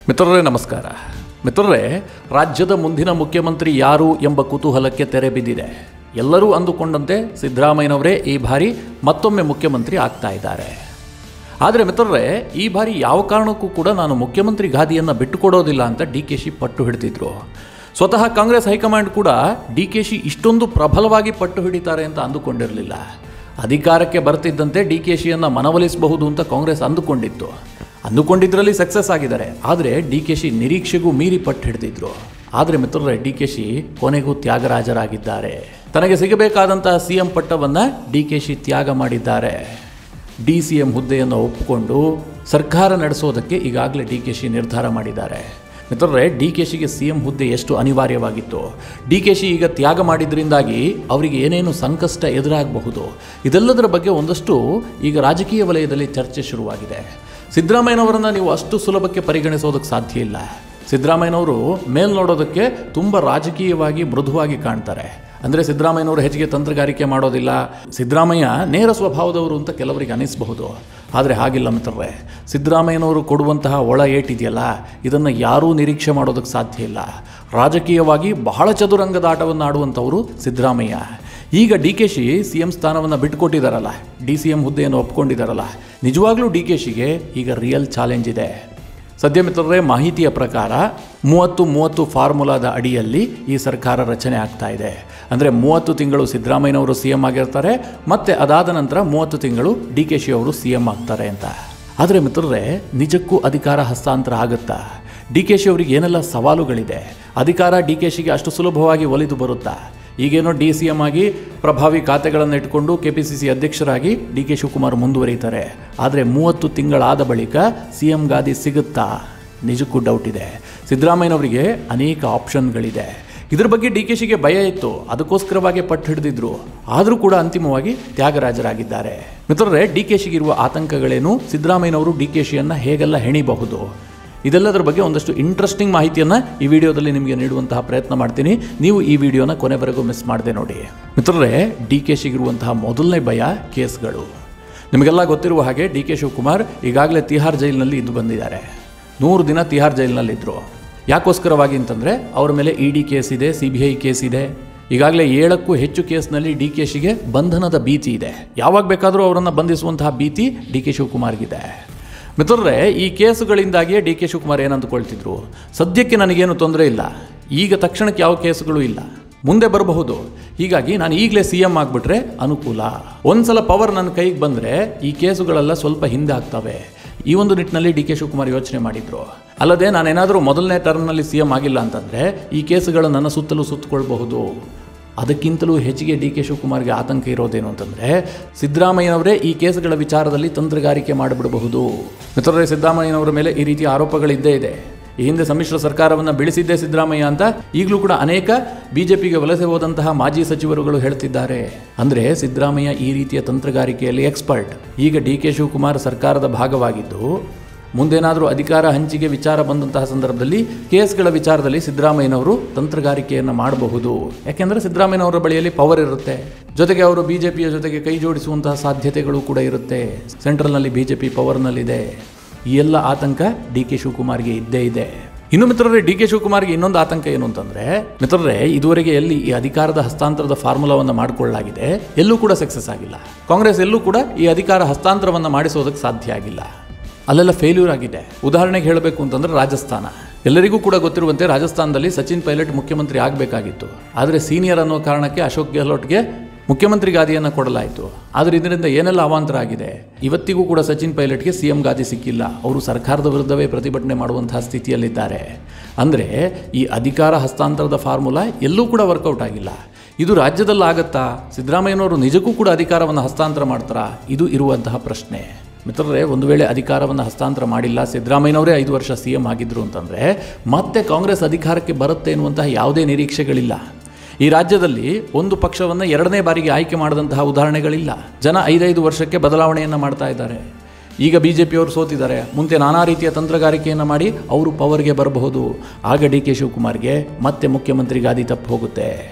ಮಿತ್ರರೇ ನಮಸ್ಕಾರ ಮಿತ್ರರೇ ರಾಜ್ಯದ ಮುಂದಿನ ಮುಖ್ಯಮಂತ್ರಿ ಯಾರು ಎಂಬ ಕುತೂಹಲಕ್ಕೆ ತೆರೆ ಬಿದ್ದಿದೆ ಎಲ್ಲರೂ ಅಂದುಕೊಂಡಂತೆ ಸಿದ್ದರಾಮಯ್ಯನವರೇ ಈ ಬಾರಿ ಮತ್ತೊಮ್ಮೆ ಮುಖ್ಯಮಂತ್ರಿ ಆಗ್ತಾ ಇದ್ದಾರೆ ಆದರೆ ಮಿತ್ರರೇ ಈ ಬಾರಿ ಯಾವ ಕಾರಣಕ್ಕೂ ಕೂಡ ನಾನು ಮುಖ್ಯಮಂತ್ರಿ ಗಾದಿಯನ್ನು ಬಿಟ್ಟುಕೊಡೋದಿಲ್ಲ ಅಂತ ಡಿ ಕೆ ಶಿ ಪಟ್ಟು ಹಿಡಿದಿದ್ರು ಸ್ವತಃ ಕಾಂಗ್ರೆಸ್ ಹೈಕಮಾಂಡ್ ಕೂಡ ಡಿ ಕೆ ಶಿ ಇಷ್ಟೊಂದು ಪ್ರಬಲವಾಗಿ ಪಟ್ಟು ಹಿಡಿತಾರೆ ಅಂತ ಅಂದುಕೊಂಡಿರಲಿಲ್ಲ ಅಧಿಕಾರಕ್ಕೆ ಬರ್ತಿದ್ದಂತೆ ಡಿ ಕೆ ಶಿಯನ್ನು ಮನವೊಲಿಸಬಹುದು ಅಂತ ಕಾಂಗ್ರೆಸ್ ಅಂದುಕೊಂಡಿತ್ತು ಅಂದುಕೊಂಡಿದ್ರಲ್ಲಿ ಸಕ್ಸಸ್ ಆಗಿದ್ದಾರೆ ಆದರೆ ಡಿ ಕೆ ಶಿ ನಿರೀಕ್ಷೆಗೂ ಮೀರಿ ಪಟ್ಟು ಹಿಡಿದಿದ್ರು ಆದರೆ ಮಿತ್ರರೇ ಡಿ ಕೆ ಶಿ ಕೊನೆಗೂ ತ್ಯಾಗರಾಜರಾಗಿದ್ದಾರೆ ತನಗೆ ಸಿಗಬೇಕಾದಂತಹ ಸಿ ಎಂ ಪಟ್ಟವನ್ನು ಡಿ ಕೆ ಶಿ ತ್ಯಾಗ ಮಾಡಿದ್ದಾರೆ ಡಿ ಸಿ ಎಂ ಹುದ್ದೆಯನ್ನು ಒಪ್ಪಿಕೊಂಡು ಸರ್ಕಾರ ನಡೆಸೋದಕ್ಕೆ ಈಗಾಗಲೇ ಡಿ ಕೆ ಶಿ ನಿರ್ಧಾರ ಮಾಡಿದ್ದಾರೆ ಮಿತ್ರರೇ ಡಿ ಕೆ ಶಿಗೆ ಸಿ ಎಂ ಹುದ್ದೆ ಎಷ್ಟು ಅನಿವಾರ್ಯವಾಗಿತ್ತು ಡಿ ಕೆ ಶಿ ಈಗ ತ್ಯಾಗ ಮಾಡಿದ್ರಿಂದಾಗಿ ಅವರಿಗೆ ಏನೇನು ಸಂಕಷ್ಟ ಎದುರಾಗಬಹುದು ಇದೆಲ್ಲದರ ಬಗ್ಗೆ ಒಂದಷ್ಟು ಈಗ ರಾಜಕೀಯ ವಲಯದಲ್ಲಿ ಚರ್ಚೆ ಶುರುವಾಗಿದೆ ಸಿದ್ದರಾಮಯ್ಯನವರನ್ನು ನೀವು ಅಷ್ಟು ಸುಲಭಕ್ಕೆ ಪರಿಗಣಿಸೋದಕ್ಕೆ ಸಾಧ್ಯ ಇಲ್ಲ ಸಿದ್ದರಾಮಯ್ಯನವರು ಮೇಲ್ ನೋಡೋದಕ್ಕೆ ತುಂಬ ರಾಜಕೀಯವಾಗಿ ಮೃದುವಾಗಿ ಕಾಣ್ತಾರೆ ಅಂದರೆ ಸಿದ್ದರಾಮಯ್ಯನವರು ಹೆಚ್ಚಿಗೆ ತಂತ್ರಗಾರಿಕೆ ಮಾಡೋದಿಲ್ಲ ಸಿದ್ದರಾಮಯ್ಯ ನೇರ ಸ್ವಭಾವದವರು ಅಂತ ಕೆಲವರಿಗೆ ಅನಿಸಬಹುದು ಆದರೆ ಹಾಗಿಲ್ಲ ಮಿತ್ರರೇ ಸಿದ್ದರಾಮಯ್ಯನವರು ಕೊಡುವಂತಹ ಒಳ ಏಟಿದೆಯಲ್ಲ ಇದನ್ನು ಯಾರೂ ನಿರೀಕ್ಷೆ ಮಾಡೋದಕ್ಕೆ ಸಾಧ್ಯ ಇಲ್ಲ ರಾಜಕೀಯವಾಗಿ ಬಹಳ ಚದುರಂಗದ ಆಟವನ್ನು ಆಡುವಂಥವರು ಸಿದ್ದರಾಮಯ್ಯ ಈಗ D K Shi C M ಸ್ಥಾನವನ್ನು ಬಿಟ್ಟುಕೊಟ್ಟಿದ್ದಾರಲ್ಲ ಡಿ ಸಿ ಎಂ ಹುದ್ದೆಯನ್ನು ಒಪ್ಕೊಂಡಿದ್ದಾರಲ್ಲ ನಿಜವಾಗ್ಲೂ ಡಿ ಕೆ ಶಿಗೆ ಈಗ ರಿಯಲ್ ಚಾಲೆಂಜ್ ಇದೆ ಸದ್ಯ ಮಿತ್ರರೇ ಮಾಹಿತಿಯ ಪ್ರಕಾರ ಮೂವತ್ತು ಮೂವತ್ತು ಫಾರ್ಮುಲಾದ ಅಡಿಯಲ್ಲಿ ಈ ಸರ್ಕಾರ ರಚನೆ ಆಗ್ತಾ ಇದೆ ಅಂದರೆ ಮೂವತ್ತು ತಿಂಗಳು ಸಿದ್ದರಾಮಯ್ಯನವರು ಸಿ ಎಂ ಆಗಿರ್ತಾರೆ ಮತ್ತು ಅದಾದ ನಂತರ ಮೂವತ್ತು ತಿಂಗಳು ಡಿ ಕೆ ಶಿ ಅವರು ಸಿ ಎಂ ಆಗ್ತಾರೆ ಅಂತ ಆದರೆ ಮಿತ್ರರೇ ನಿಜಕ್ಕೂ ಅಧಿಕಾರ ಹಸ್ತಾಂತರ ಆಗುತ್ತಾ ಡಿ ಕೆ ಶಿ ಅವರಿಗೆ ಏನೆಲ್ಲ ಸವಾಲುಗಳಿದೆ ಅಧಿಕಾರ ಡಿ ಕೆ ಶಿಗೆ ಅಷ್ಟು ಸುಲಭವಾಗಿ ಒಲಿದು ಬರುತ್ತಾ ಈಗೇನೋ ಡಿ ಸಿ ಎಂ ಆಗಿ ಪ್ರಭಾವಿ ಖಾತೆಗಳನ್ನು ಇಟ್ಕೊಂಡು ಕೆ ಪಿ ಸಿ ಸಿ ಅಧ್ಯಕ್ಷರಾಗಿ ಡಿ ಕೆ ಶಿವಕುಮಾರ್ ಮುಂದುವರಿತಾರೆ ಆದರೆ ಮೂವತ್ತು ತಿಂಗಳಾದ ಬಳಿಕ ಸಿ ಎಂ ಗಾದಿ ಸಿಗುತ್ತಾ ನಿಜಕ್ಕೂ ಡೌಟ್ ಇದೆ ಸಿದ್ದರಾಮಯ್ಯನವರಿಗೆ ಅನೇಕ ಆಪ್ಷನ್ಗಳಿದೆ ಇದ್ರ ಬಗ್ಗೆ ಡಿ ಕೆ ಶಿಗೆ ಭಯ ಇತ್ತು ಅದಕ್ಕೋಸ್ಕರವಾಗಿ ಪಟ್ಟು ಹಿಡಿದಿದ್ರು ಆದರೂ ಕೂಡ ಅಂತಿಮವಾಗಿ ತ್ಯಾಗರಾಜರಾಗಿದ್ದಾರೆ ಮಿತ್ರರೇ ಡಿ ಕೆ ಶಿಗಿರುವ ಆತಂಕಗಳೇನು ಸಿದ್ದರಾಮಯ್ಯನವರು ಡಿ ಕೆ ಶಿಯನ್ನು ಹೇಗೆಲ್ಲ ಹೆಣಿಬಹುದು ಇದೆಲ್ಲದರ ಬಗ್ಗೆ ಒಂದಷ್ಟು ಇಂಟ್ರೆಸ್ಟಿಂಗ್ ಮಾಹಿತಿಯನ್ನು ಈ ವಿಡಿಯೋದಲ್ಲಿ ನಿಮಗೆ ನೀಡುವಂತಹ ಪ್ರಯತ್ನ ಮಾಡ್ತೀನಿ ನೀವು ಈ ವಿಡಿಯೋನ ಕೊನೆವರೆಗೂ ಮಿಸ್ ಮಾಡದೆ ನೋಡಿ ಮಿತ್ರರೇ ಡಿ ಕೆ ಶಿಗಿರುವಂತಹ ಮೊದಲನೇ ಭಯ ಕೇಸ್ಗಳು ನಿಮಗೆಲ್ಲ ಗೊತ್ತಿರುವ ಹಾಗೆ ಡಿ ಕೆ ಶಿವಕುಮಾರ್ ಈಗಾಗಲೇ ತಿಹಾರ್ ಜೈಲಿನಲ್ಲಿ ಇದ್ದು ಬಂದಿದ್ದಾರೆ ನೂರು ದಿನ ತಿಹಾರ್ ಜೈಲಿನಲ್ಲಿದ್ದರು ಯಾಕೋಸ್ಕರವಾಗಿ ಅಂತಂದರೆ ಅವರ ಮೇಲೆ ಇ ಡಿ ಕೇಸ್ ಇದೆ ಸಿ ಬಿ ಐ ಕೇಸ್ ಇದೆ ಈಗಾಗಲೇ ಏಳಕ್ಕೂ ಹೆಚ್ಚು ಕೇಸ್ನಲ್ಲಿ ಡಿ ಕೆ ಶಿಗೆ ಬಂಧನದ ಭೀತಿ ಇದೆ ಯಾವಾಗ ಬೇಕಾದರೂ ಅವರನ್ನು ಬಂಧಿಸುವಂತಹ ಭೀತಿ ಡಿ ಕೆ ಶಿವಕುಮಾರ್ಗಿದೆ ಮಿತ್ರರೇ ಈ ಕೇಸುಗಳಿಂದಾಗಿಯೇ ಡಿ ಕೆ ಶಿವಕುಮಾರ್ ಏನಂದುಕೊಳ್ತಿದ್ರು ಸದ್ಯಕ್ಕೆ ನನಗೇನು ತೊಂದರೆ ಇಲ್ಲ ಈಗ ತಕ್ಷಣಕ್ಕೆ ಯಾವ ಕೇಸುಗಳು ಇಲ್ಲ ಮುಂದೆ ಬರಬಹುದು ಹೀಗಾಗಿ ನಾನು ಈಗಲೇ ಸಿ ಎಂ ಆಗಿಬಿಟ್ರೆ ಅನುಕೂಲ ಒಂದ್ಸಲ ಪವರ್ ನನ್ನ ಕೈಗೆ ಬಂದರೆ ಈ ಕೇಸುಗಳೆಲ್ಲ ಸ್ವಲ್ಪ ಹಿಂದೆ ಆಗ್ತವೆ ಈ ಒಂದು ನಿಟ್ಟಿನಲ್ಲಿ ಡಿ ಕೆ ಶಿವಕುಮಾರ್ ಯೋಚನೆ ಮಾಡಿದ್ರು ಅಲ್ಲದೆ ನಾನೇನಾದರೂ ಮೊದಲನೇ ಟರ್ಮ್ನಲ್ಲಿ ಸಿ ಎಂ ಆಗಿಲ್ಲ ಅಂತಂದರೆ ಈ ಕೇಸುಗಳು ನನ್ನ ಸುತ್ತಲೂ ಸುತ್ತಕೊಳ್ಬಹುದು ಅದಕ್ಕಿಂತಲೂ ಹೆಚ್ಚಿಗೆ ಡಿ ಕೆ ಶಿವಕುಮಾರ್ಗೆ ಆತಂಕ ಇರೋದೇನು ಅಂತಂದರೆ ಸಿದ್ದರಾಮಯ್ಯನವರೇ ಈ ಕೇಸುಗಳ ವಿಚಾರದಲ್ಲಿ ತಂತ್ರಗಾರಿಕೆ ಮಾಡಿಬಿಡಬಹುದು ಮಿತ್ರರೇ ಸಿದ್ದರಾಮಯ್ಯನವರ ಮೇಲೆ ಈ ರೀತಿಯ ಆರೋಪಗಳಿದ್ದೇ ಇದೆ ಈ ಹಿಂದೆ ಸಮ್ಮಿಶ್ರ ಸರ್ಕಾರವನ್ನು ಬೆಳೆಸಿದ್ದೇ ಸಿದ್ದರಾಮಯ್ಯ ಅಂತ ಈಗಲೂ ಕೂಡ ಅನೇಕ ಬಿಜೆಪಿಗೆ ವಲಸೆ ಹೋದಂತಹ ಮಾಜಿ ಸಚಿವರುಗಳು ಹೇಳ್ತಿದ್ದಾರೆ ಅಂದರೆ ಸಿದ್ದರಾಮಯ್ಯ ಈ ರೀತಿಯ ತಂತ್ರಗಾರಿಕೆಯಲ್ಲಿ ಎಕ್ಸ್ಪರ್ಟ್ ಈಗ ಡಿ ಕೆ ಶಿವಕುಮಾರ್ ಸರ್ಕಾರದ ಭಾಗವಾಗಿದ್ದು ಮುಂದೇನಾದರೂ ಅಧಿಕಾರ ಹಂಚಿಕೆ ವಿಚಾರ ಬಂದಂತಹ ಸಂದರ್ಭದಲ್ಲಿ ಕೇಸ್ಗಳ ವಿಚಾರದಲ್ಲಿ ಸಿದ್ದರಾಮಯ್ಯನವರು ತಂತ್ರಗಾರಿಕೆಯನ್ನು ಮಾಡಬಹುದು ಯಾಕೆಂದರೆ ಸಿದ್ದರಾಮಯ್ಯನವರ ಬಳಿಯಲ್ಲಿ ಪವರ್ ಇರುತ್ತೆ ಜೊತೆಗೆ ಅವರು ಬಿ ಜೆ ಪಿಯ ಜೊತೆಗೆ ಕೈ ಜೋಡಿಸುವಂತಹ ಸಾಧ್ಯತೆಗಳು ಕೂಡ ಇರುತ್ತೆ ಸೆಂಟ್ರಲ್ನಲ್ಲಿ ಬಿ ಜೆ ಪಿ ಪವರ್ನಲ್ಲಿದೆ ಈ ಎಲ್ಲ ಆತಂಕ ಡಿ ಕೆ ಶಿವಕುಮಾರ್ಗೆ ಇದ್ದೇ ಇದೆ ಇನ್ನು ಮಿತ್ರರೇ ಡಿ ಕೆ ಶಿವಕುಮಾರ್ಗೆ ಇನ್ನೊಂದು ಆತಂಕ ಏನು ಅಂತಂದರೆ ಮಿತ್ರರೇ ಇದುವರೆಗೆ ಎಲ್ಲಿ ಈ ಅಧಿಕಾರದ ಹಸ್ತಾಂತರದ ಫಾರ್ಮುಲಾವನ್ನು ಮಾಡಿಕೊಳ್ಳಲಾಗಿದೆ ಎಲ್ಲೂ ಕೂಡ ಸಕ್ಸಸ್ ಆಗಿಲ್ಲ ಕಾಂಗ್ರೆಸ್ ಎಲ್ಲೂ ಕೂಡ ಈ ಅಧಿಕಾರ ಹಸ್ತಾಂತರವನ್ನು ಮಾಡಿಸೋದಕ್ಕೆ ಸಾಧ್ಯ ಆಗಿಲ್ಲ ಅಲ್ಲೆಲ್ಲ ಫೇಲ್ಯೂರ್ ಆಗಿದೆ ಉದಾಹರಣೆಗೆ ಹೇಳಬೇಕು ಅಂತಂದ್ರೆ ರಾಜಸ್ಥಾನ ಎಲ್ಲರಿಗೂ ಕೂಡ ಗೊತ್ತಿರುವಂತೆ ರಾಜಸ್ಥಾನದಲ್ಲಿ ಸಚಿನ್ ಪೈಲಟ್ ಮುಖ್ಯಮಂತ್ರಿ ಆಗಬೇಕಾಗಿತ್ತು ಆದರೆ ಸೀನಿಯರ್ ಅನ್ನೋ ಕಾರಣಕ್ಕೆ ಅಶೋಕ್ ಗೆಹ್ಲೋಟ್ಗೆ ಮುಖ್ಯಮಂತ್ರಿ ಗಾದಿಯನ್ನು ಕೊಡಲಾಯಿತು ಆದರೆ ಇದರಿಂದ ಏನೆಲ್ಲ ಅವಾಂತರ ಆಗಿದೆ ಇವತ್ತಿಗೂ ಕೂಡ ಸಚಿನ್ ಪೈಲಟ್ಗೆ ಸಿ ಎಂ ಗಾದಿ ಸಿಕ್ಕಿಲ್ಲ ಅವರು ಸರ್ಕಾರದ ವಿರುದ್ಧವೇ ಪ್ರತಿಭಟನೆ ಮಾಡುವಂತಹ ಸ್ಥಿತಿಯಲ್ಲಿದ್ದಾರೆ ಅಂದರೆ ಈ ಅಧಿಕಾರ ಹಸ್ತಾಂತರದ ಫಾರ್ಮುಲಾ ಎಲ್ಲೂ ಕೂಡ ವರ್ಕೌಟ್ ಆಗಿಲ್ಲ ಇದು ರಾಜ್ಯದಲ್ಲಿ ಆಗತ್ತಾ ಸಿದ್ದರಾಮಯ್ಯನವರು ನಿಜಕ್ಕೂ ಕೂಡ ಅಧಿಕಾರವನ್ನು ಹಸ್ತಾಂತರ ಮಾಡ್ತಾರಾ ಇದು ಇರುವಂತಹ ಪ್ರಶ್ನೆ ಮಿತ್ರರೇ ಒಂದು ವೇಳೆ ಅಧಿಕಾರವನ್ನು ಹಸ್ತಾಂತರ ಮಾಡಿಲ್ಲ ಸಿದ್ದರಾಮಯ್ಯನವರೇ ಐದು ವರ್ಷ ಸಿ ಎಂ ಆಗಿದ್ರು ಅಂತಂದರೆ ಮತ್ತೆ ಕಾಂಗ್ರೆಸ್ ಅಧಿಕಾರಕ್ಕೆ ಬರುತ್ತೆ ಎನ್ನುವಂತಹ ಯಾವುದೇ ನಿರೀಕ್ಷೆಗಳಿಲ್ಲ ಈ ರಾಜ್ಯದಲ್ಲಿ ಒಂದು ಪಕ್ಷವನ್ನು ಎರಡನೇ ಬಾರಿಗೆ ಆಯ್ಕೆ ಮಾಡಿದಂತಹ ಉದಾಹರಣೆಗಳಿಲ್ಲ ಜನ ಐದೈದು ವರ್ಷಕ್ಕೆ ಬದಲಾವಣೆಯನ್ನು ಮಾಡ್ತಾ ಇದ್ದಾರೆ ಈಗ ಬಿ ಜೆ ಪಿಯವರು ಸೋತಿದ್ದಾರೆ ಮುಂದೆ ನಾನಾ ರೀತಿಯ ತಂತ್ರಗಾರಿಕೆಯನ್ನು ಮಾಡಿ ಅವರು ಪವರ್ಗೆ ಬರಬಹುದು ಆಗ ಡಿ ಕೆ ಶಿವಕುಮಾರ್ಗೆ ಮತ್ತೆ ಮುಖ್ಯಮಂತ್ರಿ ಗಾದಿ ತಪ್ಪು ಹೋಗುತ್ತೆ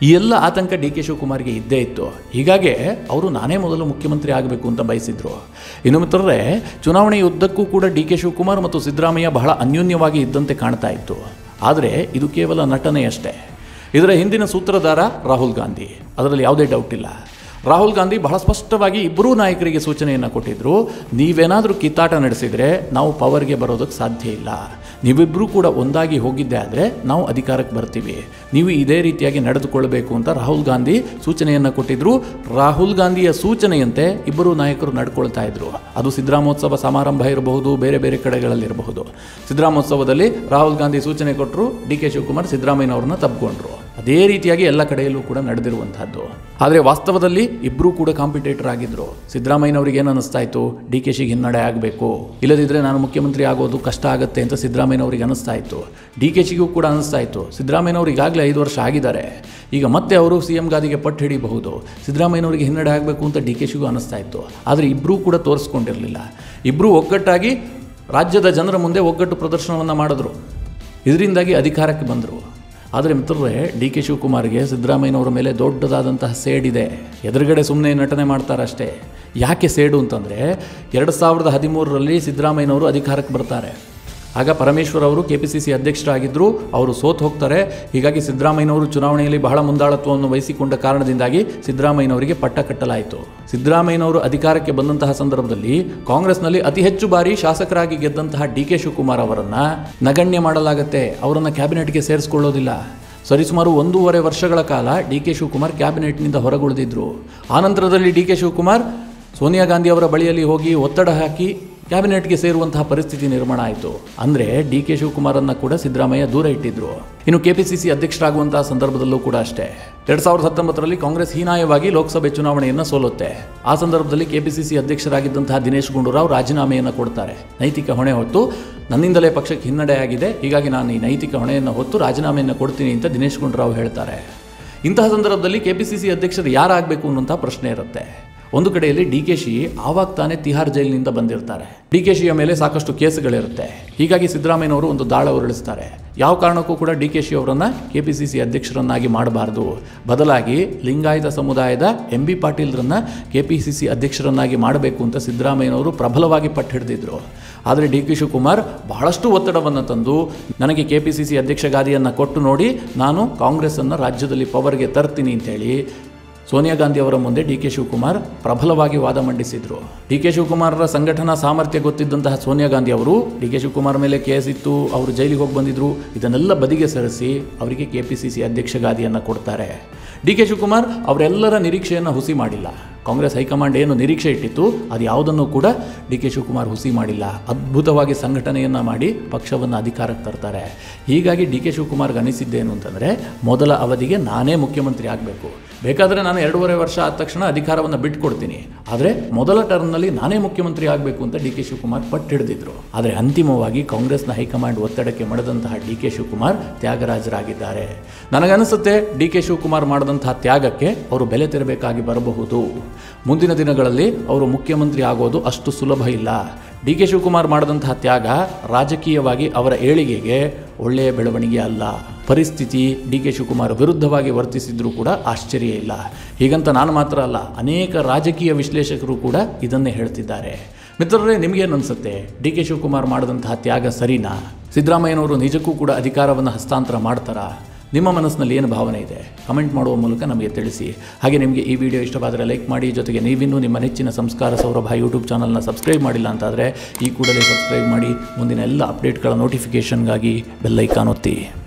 ಈ ಎಲ್ಲ ಆತಂಕ ಡಿ ಕೆ ಶಿವಕುಮಾರ್ಗೆ ಇದ್ದೇ ಇತ್ತು ಹೀಗಾಗಿ ಅವರು ನಾನೇ ಮೊದಲು ಮುಖ್ಯಮಂತ್ರಿ ಆಗಬೇಕು ಅಂತ ಬಯಸಿದ್ರು ಇನ್ನು ಮಿತ್ರರೇ ಚುನಾವಣೆಯ ಉದ್ದಕ್ಕೂ ಕೂಡ ಡಿ ಕೆ ಶಿವಕುಮಾರ್ ಮತ್ತು ಸಿದ್ದರಾಮಯ್ಯ ಬಹಳ ಅನ್ಯೋನ್ಯವಾಗಿ ಇದ್ದಂತೆ ಕಾಣ್ತಾ ಇತ್ತು ಆದರೆ ಇದು ಕೇವಲ ನಟನೆಯಷ್ಟೇ ಇದರ ಹಿಂದಿನ ಸೂತ್ರಧಾರ ರಾಹುಲ್ ಗಾಂಧಿ ಅದರಲ್ಲಿ ಯಾವುದೇ ಡೌಟ್ ಇಲ್ಲ ರಾಹುಲ್ ಗಾಂಧಿ ಬಹಳ ಸ್ಪಷ್ಟವಾಗಿ ಇಬ್ಬರೂ ನಾಯಕರಿಗೆ ಸೂಚನೆಯನ್ನು ಕೊಟ್ಟಿದ್ದರು ನೀವೇನಾದರೂ ಕಿತ್ತಾಟ ನಡೆಸಿದರೆ ನಾವು ಪವರ್ಗೆ ಬರೋದಕ್ಕೆ ಸಾಧ್ಯ ಇಲ್ಲ ನೀವಿಬ್ಬರೂ ಕೂಡ ಒಂದಾಗಿ ಹೋಗಿದ್ದೆ ಆದರೆ ನಾವು ಅಧಿಕಾರಕ್ಕೆ ಬರ್ತೀವಿ ನೀವು ಇದೇ ರೀತಿಯಾಗಿ ನಡೆದುಕೊಳ್ಬೇಕು ಅಂತ ರಾಹುಲ್ ಗಾಂಧಿ ಸೂಚನೆಯನ್ನು ಕೊಟ್ಟಿದ್ದರು ರಾಹುಲ್ ಗಾಂಧಿಯ ಸೂಚನೆಯಂತೆ ಇಬ್ಬರು ನಾಯಕರು ನಡ್ಕೊಳ್ತಾ ಇದ್ರು ಅದು ಸಿದ್ದರಾಮೋತ್ಸವ ಸಮಾರಂಭ ಇರಬಹುದು ಬೇರೆ ಬೇರೆ ಕಡೆಗಳಲ್ಲಿರಬಹುದು ಸಿದ್ದರಾಮೋತ್ಸವದಲ್ಲಿ ರಾಹುಲ್ ಗಾಂಧಿ ಸೂಚನೆ ಕೊಟ್ಟರು ಡಿ ಕೆ ಶಿವಕುಮಾರ್ ಸಿದ್ದರಾಮಯ್ಯನವ್ರನ್ನ ತಬ್ಕೊಂಡ್ರು ಅದೇ ರೀತಿಯಾಗಿ ಎಲ್ಲ ಕಡೆಯಲ್ಲೂ ಕೂಡ ನಡೆದಿರುವಂತಹದ್ದು ಆದರೆ ವಾಸ್ತವದಲ್ಲಿ ಇಬ್ಬರೂ ಕೂಡ ಕಾಂಪಿಟೇಟರ್ ಆಗಿದ್ರು ಸಿದ್ದರಾಮಯ್ಯನವ್ರಿಗೆ ಏನು ಅನಿಸ್ತಾ ಇತ್ತು ಡಿ ಕೆ ಶಿಗೆ ಹಿನ್ನಡೆ ಆಗಬೇಕು ಇಲ್ಲದಿದ್ದರೆ ನಾನು ಮುಖ್ಯಮಂತ್ರಿ ಆಗೋದು ಕಷ್ಟ ಆಗುತ್ತೆ ಅಂತ ಸಿದ್ದರಾಮಯ್ಯನವ್ರಿಗೆ ಅನಿಸ್ತಾ ಇತ್ತು ಡಿ ಕೆ ಶಿಗೂ ಕೂಡ ಅನಿಸ್ತಾ ಇತ್ತು ಸಿದ್ದರಾಮಯ್ಯನವ್ರು ಈಗಾಗಲೇ ಐದು ವರ್ಷ ಆಗಿದ್ದಾರೆ ಈಗ ಮತ್ತೆ ಅವರು ಸಿ ಎಂ ಗಾದಿಗೆ ಪಟ್ಟು ಹಿಡಿಬಹುದು ಸಿದ್ದರಾಮಯ್ಯನವರಿಗೆ ಹಿನ್ನಡೆ ಆಗಬೇಕು ಅಂತ ಡಿ ಕೆ ಶಿಗೂ ಅನಿಸ್ತಾ ಇತ್ತು ಆದರೆ ಇಬ್ಬರೂ ಕೂಡ ತೋರಿಸ್ಕೊಂಡಿರಲಿಲ್ಲ ಇಬ್ಬರೂ ಒಗ್ಗಟ್ಟಾಗಿ ರಾಜ್ಯದ ಜನರ ಮುಂದೆ ಒಗ್ಗಟ್ಟು ಪ್ರದರ್ಶನವನ್ನು ಮಾಡಿದ್ರು ಇದರಿಂದಾಗಿ ಅಧಿಕಾರಕ್ಕೆ ಬಂದರು ಆದರೆ ಮಿತ್ರರೇ ಡಿ ಕೆ ಶಿವಕುಮಾರ್ಗೆ ಸಿದ್ದರಾಮಯ್ಯನವರ ಮೇಲೆ ದೊಡ್ಡದಾದಂತಹ ಸೇಡಿದೆ ಎದುರುಗಡೆ ಸುಮ್ಮನೆ ನಟನೆ ಮಾಡ್ತಾರಷ್ಟೇ ಯಾಕೆ ಸೇಡು ಅಂತಂದರೆ ಎರಡು ಸಾವಿರದ ಹದಿಮೂರರಲ್ಲಿ ಸಿದ್ದರಾಮಯ್ಯನವರು ಅಧಿಕಾರಕ್ಕೆ ಬರ್ತಾರೆ ಆಗ ಪರಮೇಶ್ವರ್ ಅವರು ಕೆ ಪಿ ಸಿ ಸಿ ಅಧ್ಯಕ್ಷರಾಗಿದ್ದರು ಅವರು ಸೋತ್ ಹೋಗ್ತಾರೆ ಹೀಗಾಗಿ ಸಿದ್ದರಾಮಯ್ಯನವರು ಚುನಾವಣೆಯಲ್ಲಿ ಬಹಳ ಮುಂದಾಳತ್ವವನ್ನು ವಹಿಸಿಕೊಂಡ ಕಾರಣದಿಂದಾಗಿ ಸಿದ್ದರಾಮಯ್ಯನವರಿಗೆ ಪಟ್ಟ ಕಟ್ಟಲಾಯಿತು ಸಿದ್ದರಾಮಯ್ಯನವರು ಅಧಿಕಾರಕ್ಕೆ ಬಂದಂತಹ ಸಂದರ್ಭದಲ್ಲಿ ಕಾಂಗ್ರೆಸ್ನಲ್ಲಿ ಅತಿ ಹೆಚ್ಚು ಬಾರಿ ಶಾಸಕರಾಗಿ ಗೆದ್ದಂತಹ ಡಿ ಕೆ ಶಿವಕುಮಾರ್ ಅವರನ್ನು ನಗಣ್ಯ ಮಾಡಲಾಗುತ್ತೆ ಅವರನ್ನು ಕ್ಯಾಬಿನೆಟ್ಗೆ ಸೇರಿಸಿಕೊಳ್ಳೋದಿಲ್ಲ ಸರಿಸುಮಾರು ಒಂದೂವರೆ ವರ್ಷಗಳ ಕಾಲ ಡಿ ಕೆ ಶಿವಕುಮಾರ್ ಕ್ಯಾಬಿನೆಟ್ನಿಂದ ಹೊರಗುಳಿದಿದ್ರು ಆನಂತರದಲ್ಲಿ ಡಿ ಕೆ ಶಿವಕುಮಾರ್ ಸೋನಿಯಾ ಗಾಂಧಿ ಅವರ ಬಳಿಯಲ್ಲಿ ಹೋಗಿ ಒತ್ತಡ ಹಾಕಿ ಕ್ಯಾಬಿನೆಟ್ಗೆ ಸೇರುವಂತಹ ಪರಿಸ್ಥಿತಿ ನಿರ್ಮಾಣ ಆಯಿತು ಅಂದರೆ ಡಿ ಕೆ ಶಿವಕುಮಾರನ್ನು ಕೂಡ ಸಿದ್ದರಾಮಯ್ಯ ದೂರ ಇಟ್ಟಿದ್ರು ಇನ್ನು ಕೆ ಪಿ ಸಿ ಸಿ ಅಧ್ಯಕ್ಷರಾಗುವಂತಹ ಸಂದರ್ಭದಲ್ಲೂ ಕೂಡ ಅಷ್ಟೇ ಎರಡು ಸಾವಿರದ ಹತ್ತೊಂಬತ್ತರಲ್ಲಿ ಕಾಂಗ್ರೆಸ್ ಹೀನಾಯವಾಗಿ ಲೋಕಸಭೆ ಚುನಾವಣೆಯನ್ನು ಸೋಲುತ್ತೆ ಆ ಸಂದರ್ಭದಲ್ಲಿ ಕೆ ಪಿ ಸಿ ಸಿ ಅಧ್ಯಕ್ಷರಾಗಿದ್ದಂತಹ ದಿನೇಶ್ ಗುಂಡೂರಾವ್ ರಾಜೀನಾಮೆಯನ್ನು ಕೊಡ್ತಾರೆ ನೈತಿಕ ಹೊಣೆ ಹೊತ್ತು ನನ್ನಿಂದಲೇ ಪಕ್ಷಕ್ಕೆ ಹಿನ್ನಡೆ ಆಗಿದೆ ಹೀಗಾಗಿ ನಾನು ಈ ನೈತಿಕ ಹೊಣೆಯನ್ನು ಹೊತ್ತು ರಾಜೀನಾಮೆಯನ್ನು ಕೊಡ್ತೀನಿ ಅಂತ ದಿನೇಶ್ ಗುಂಡೂರಾವ್ ಹೇಳ್ತಾರೆ ಇಂತಹ ಸಂದರ್ಭದಲ್ಲಿ ಕೆ ಪಿ ಸಿ ಸಿ ಅಧ್ಯಕ್ಷರು ಯಾರಾಗಬೇಕು ಅನ್ನುವಂಥ ಪ್ರಶ್ನೆ ಇರುತ್ತೆ ಒಂದು ಕಡೆಯಲ್ಲಿ ಡಿ ಕೆ ಶಿ ಆವಾಗ ತಾನೇ ತಿಹಾರ್ ಜೈಲಿನಿಂದ ಬಂದಿರ್ತಾರೆ ಡಿ ಕೆ ಶಿಯ ಮೇಲೆ ಸಾಕಷ್ಟು ಕೇಸುಗಳಿರುತ್ತೆ ಹೀಗಾಗಿ ಸಿದ್ದರಾಮಯ್ಯನವರು ಒಂದು ದಾಳ ಉರುಳಿಸ್ತಾರೆ ಯಾವ ಕಾರಣಕ್ಕೂ ಕೂಡ ಡಿ ಕೆ ಶಿ ಅವರನ್ನು ಕೆ ಪಿ ಸಿ ಸಿ ಅಧ್ಯಕ್ಷರನ್ನಾಗಿ ಮಾಡಬಾರ್ದು ಬದಲಾಗಿ ಲಿಂಗಾಯತ ಸಮುದಾಯದ ಎಂ ಬಿ ಪಾಟೀಲ್ರನ್ನ ಕೆ ಪಿ ಸಿ ಸಿ ಅಧ್ಯಕ್ಷರನ್ನಾಗಿ ಮಾಡಬೇಕು ಅಂತ ಸಿದ್ದರಾಮಯ್ಯನವರು ಪ್ರಬಲವಾಗಿ ಪಟ್ಟು ಹಿಡಿದಿದ್ರು ಆದರೆ ಡಿ ಕೆ ಶಿವಕುಮಾರ್ ಬಹಳಷ್ಟು ಒತ್ತಡವನ್ನು ತಂದು ನನಗೆ ಕೆ ಪಿ ಸಿ ಸಿ ಅಧ್ಯಕ್ಷ ಗಾದಿಯನ್ನು ಕೊಟ್ಟು ನೋಡಿ ನಾನು ಕಾಂಗ್ರೆಸ್ಸನ್ನು ರಾಜ್ಯದಲ್ಲಿ ಪವರ್ಗೆ ತರ್ತೀನಿ ಅಂತೇಳಿ ಸೋನಿಯಾ ಗಾಂಧಿ ಅವರ ಮುಂದೆ ಡಿ ಕೆ ಶಿವಕುಮಾರ್ ಪ್ರಬಲವಾಗಿ ವಾದ ಮಂಡಿಸಿದ್ರು ಡಿ ಕೆ ಶಿವಕುಮಾರರ ಸಂಘಟನಾ ಸಾಮರ್ಥ್ಯ ಗೊತ್ತಿದ್ದಂತಹ ಸೋನಿಯಾ ಗಾಂಧಿ ಅವರು ಡಿ ಕೆ ಶಿವಕುಮಾರ್ ಮೇಲೆ ಕೇಸ್ ಇತ್ತು ಅವರು ಜೈಲಿಗೆ ಹೋಗಿ ಬಂದಿದ್ರು ಇದನ್ನೆಲ್ಲ ಬದಿಗೆ ಸರಿಸಿ ಅವರಿಗೆ ಕೆ ಪಿ ಸಿ ಸಿ ಅಧ್ಯಕ್ಷ ಗಾದಿಯನ್ನು ಕೊಡ್ತಾರೆ ಡಿ ಕೆ ಶಿವಕುಮಾರ್ ಅವರೆಲ್ಲರ ನಿರೀಕ್ಷೆಯನ್ನು ಹುಸಿ ಮಾಡಿಲ್ಲ ಕಾಂಗ್ರೆಸ್ ಹೈಕಮಾಂಡ್ ಏನು ನಿರೀಕ್ಷೆ ಇಟ್ಟಿತ್ತು ಅದು ಯಾವುದನ್ನು ಕೂಡ ಡಿ ಕೆ ಶಿವಕುಮಾರ್ ಹುಸಿ ಮಾಡಿಲ್ಲ ಅದ್ಭುತವಾಗಿ ಸಂಘಟನೆಯನ್ನು ಮಾಡಿ ಪಕ್ಷವನ್ನು ಅಧಿಕಾರಕ್ಕೆ ತರ್ತಾರೆ ಹೀಗಾಗಿ ಡಿ ಕೆ ಶಿವಕುಮಾರ್ಗೆ ಅನಿಸಿದ್ದೇನು ಅಂತಂದರೆ ಮೊದಲ ಅವಧಿಗೆ ನಾನೇ ಮುಖ್ಯಮಂತ್ರಿ ಆಗಬೇಕು ಬೇಕಾದರೆ ನಾನು ಎರಡೂವರೆ ವರ್ಷ ಆದ ತಕ್ಷಣ ಅಧಿಕಾರವನ್ನು ಬಿಟ್ಕೊಡ್ತೀನಿ ಆದರೆ ಮೊದಲ ಟರ್ಮ್ನಲ್ಲಿ ನಾನೇ ಮುಖ್ಯಮಂತ್ರಿ ಆಗಬೇಕು ಅಂತ ಡಿ ಕೆ ಶಿವಕುಮಾರ್ ಪಟ್ಟು ಹಿಡಿದಿದ್ರು ಆದರೆ ಅಂತಿಮವಾಗಿ ಕಾಂಗ್ರೆಸ್ನ ಹೈಕಮಾಂಡ್ ಒತ್ತಡಕ್ಕೆ ಮಣಿದಂತಹ ಡಿ ಕೆ ಶಿವಕುಮಾರ್ ತ್ಯಾಗರಾಜರಾಗಿದ್ದಾರೆ ನನಗನ್ನಿಸುತ್ತೆ ಡಿ ಕೆ ಶಿವಕುಮಾರ್ ಮಾಡಿದಂತಹ ತ್ಯಾಗಕ್ಕೆ ಅವರು ಬೆಲೆ ತೆರಬೇಕಾಗಿ ಬರಬಹುದು ಮುಂದಿನ ದಿನಗಳಲ್ಲಿ ಅವರು ಮುಖ್ಯಮಂತ್ರಿ ಆಗೋದು ಅಷ್ಟು ಸುಲಭ ಇಲ್ಲ ಡಿ ಕೆ ಶಿವಕುಮಾರ್ ಮಾಡಿದಂತಹ ತ್ಯಾಗ ರಾಜಕೀಯವಾಗಿ ಅವರ ಏಳಿಗೆಗೆ ಒಳ್ಳೆಯ ಬೆಳವಣಿಗೆ ಅಲ್ಲ ಪರಿಸ್ಥಿತಿ ಡಿ ಕೆ ಶಿವಕುಮಾರ್ ವಿರುದ್ಧವಾಗಿ ವರ್ತಿಸಿದ್ರೂ ಕೂಡ ಆಶ್ಚರ್ಯ ಇಲ್ಲ ಹೀಗಂತ ನಾನು ಮಾತ್ರ ಅಲ್ಲ ಅನೇಕ ರಾಜಕೀಯ ವಿಶ್ಲೇಷಕರು ಕೂಡ ಇದನ್ನೇ ಹೇಳ್ತಿದ್ದಾರೆ ಮಿತ್ರರೇ ನಿಮಗೇನು ಅನಿಸುತ್ತೆ ಡಿ ಕೆ ಶಿವಕುಮಾರ್ ಮಾಡಿದಂತಹ ತ್ಯಾಗ ಸರಿನಾ ಸಿದ್ದರಾಮಯ್ಯನವರು ನಿಜಕ್ಕೂ ಕೂಡ ಅಧಿಕಾರವನ್ನು ಹಸ್ತಾಂತರ ಮಾಡ್ತಾರಾ ನಿಮ್ಮ ಮನಸ್ಸಿನಲ್ಲಿ ಏನು ಭಾವನೆ ಇದೆ ಕಮೆಂಟ್ ಮಾಡುವ ಮೂಲಕ ನಮಗೆ ತಿಳಿಸಿ ಹಾಗೆ ನಿಮಗೆ ಈ ವಿಡಿಯೋ ಇಷ್ಟವಾದರೆ ಲೈಕ್ ಮಾಡಿ ಜೊತೆಗೆ ನೀವಿನ್ನೂ ನಿಮ್ಮ ನೆಚ್ಚಿನ ಸಂಸ್ಕಾರ ಸೌರಭ ಯೂಟ್ಯೂಬ್ ಚಾನಲ್ನ ಸಬ್ಸ್ಕ್ರೈಬ್ ಮಾಡಿಲ್ಲ ಅಂತಾದರೆ ಈ ಕೂಡಲೇ ಸಬ್ಸ್ಕ್ರೈಬ್ ಮಾಡಿ ಮುಂದಿನ ಎಲ್ಲ ಅಪ್ಡೇಟ್ಗಳ ನೋಟಿಫಿಕೇಷನ್ಗಾಗಿ ಬೆಲ್ಲೈಕಾನ್ ಒತ್ತಿ